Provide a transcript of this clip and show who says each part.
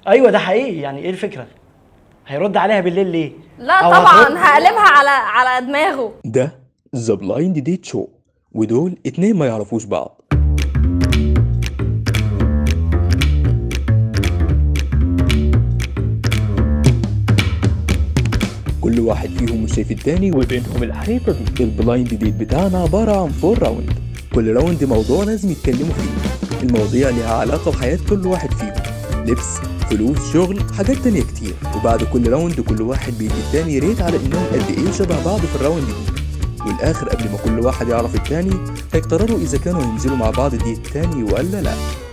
Speaker 1: ايوه ده حقيقي يعني ايه الفكره هيرد عليها بالليل ليه
Speaker 2: لا
Speaker 1: أو
Speaker 2: طبعا
Speaker 1: هترد-
Speaker 2: هقلبها على على دماغه
Speaker 3: ده ذا بلايند ديت شو ودول اتنين ما يعرفوش بعض كل واحد فيهم مش شايف التاني وبينهم الحيطة دي البلايند ديت بتاعنا عبارة عن فور راوند كل راوند موضوع لازم يتكلموا فيه المواضيع ليها علاقة بحياة كل واحد فيهم لبس فلوس شغل حاجات تانية كتير وبعد كل راوند كل واحد بيدي التاني ريت على انهم قد ايه شبه بعض في الراوند دي والاخر قبل ما كل واحد يعرف التاني هيقرروا اذا كانوا ينزلوا مع بعض دي التاني ولا لا